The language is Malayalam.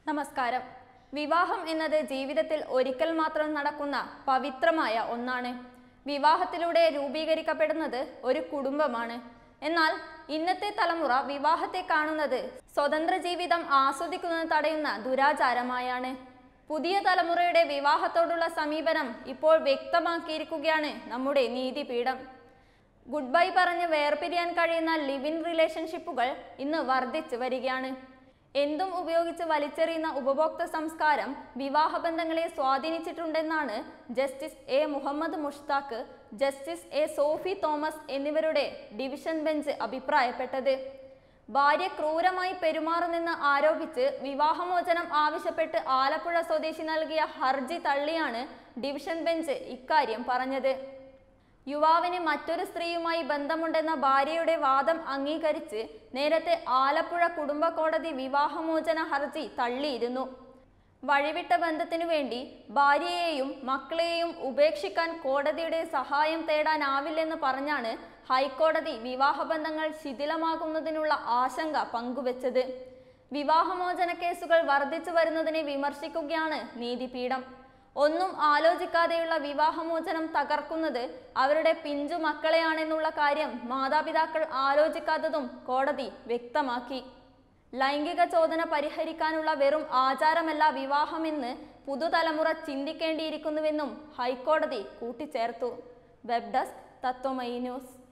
നമസ്കാരം വിവാഹം എന്നത് ജീവിതത്തിൽ ഒരിക്കൽ മാത്രം നടക്കുന്ന പവിത്രമായ ഒന്നാണ് വിവാഹത്തിലൂടെ രൂപീകരിക്കപ്പെടുന്നത് ഒരു കുടുംബമാണ് എന്നാൽ ഇന്നത്തെ തലമുറ വിവാഹത്തെ കാണുന്നത് സ്വതന്ത്ര ജീവിതം ആസ്വദിക്കുന്നത് തടയുന്ന ദുരാചാരമായാണ് പുതിയ തലമുറയുടെ വിവാഹത്തോടുള്ള സമീപനം ഇപ്പോൾ വ്യക്തമാക്കിയിരിക്കുകയാണ് നമ്മുടെ നീതിപീഠം ഗുഡ് ബൈ പറഞ്ഞ് വേർപിരിയാൻ കഴിയുന്ന ലിവ് ഇൻ റിലേഷൻഷിപ്പുകൾ ഇന്ന് വർദ്ധിച്ചു വരികയാണ് എന്തും ഉപയോഗിച്ച് വലിച്ചെറിയുന്ന ഉപഭോക്തൃ സംസ്കാരം വിവാഹബന്ധങ്ങളെ സ്വാധീനിച്ചിട്ടുണ്ടെന്നാണ് justice A Muhammad Mushtaq justice A Sophy Thomas എന്നിവരുടെ ഡിവിഷൻ ബെഞ്ച് അഭിപ്രായപ്പെട്ടത് ഭാര്യ ക്രൂരമായി പെരുമാറുന്നെന്ന് ആരോപിച്ച് വിവാഹമോചനം ആവശ്യപ്പെട്ട് ആലപ്പുഴ സ്വദേശി നൽകിയ ഹർജി തള്ളിയാണ് ഡിവിഷൻ ബെഞ്ച് ഇക്കാര്യം പറഞ്ഞത് യുവാവിന് മറ്റൊരു സ്ത്രീയുമായി ബന്ധമുണ്ടെന്ന ഭാര്യയുടെ വാദം അംഗീകരിച്ച് നേരത്തെ ആലപ്പുഴ കുടുംബ കോടതി വിവാഹമോചന ഹർജി തള്ളിയിരുന്നു വഴിവിട്ട ബന്ധത്തിനു വേണ്ടി ഭാര്യയെയും മക്കളെയും ഉപേക്ഷിക്കാൻ കോടതിയുടെ സഹായം തേടാനാവില്ലെന്ന് പറഞ്ഞാണ് ഹൈക്കോടതി വിവാഹബന്ധങ്ങൾ ശിഥിലമാകുന്നതിനുള്ള ആശങ്ക പങ്കുവച്ചത് വിവാഹമോചന കേസുകൾ വർദ്ധിച്ചു വരുന്നതിനെ വിമർശിക്കുകയാണ് നീതിപീഠം ഒന്നും ആലോചിക്കാതെയുള്ള വിവാഹമോചനം തകർക്കുന്നത് അവരുടെ പിഞ്ചു മക്കളെയാണെന്നുള്ള കാര്യം മാതാപിതാക്കൾ ആലോചിക്കാത്തതും കോടതി വ്യക്തമാക്കി ലൈംഗിക ചോദന പരിഹരിക്കാനുള്ള വെറും ആചാരമല്ല വിവാഹമെന്ന് പുതുതലമുറ ചിന്തിക്കേണ്ടിയിരിക്കുന്നുവെന്നും ഹൈക്കോടതി കൂട്ടിച്ചേർത്തു വെബ് ഡെസ്ക് തത്വമയി ന്യൂസ്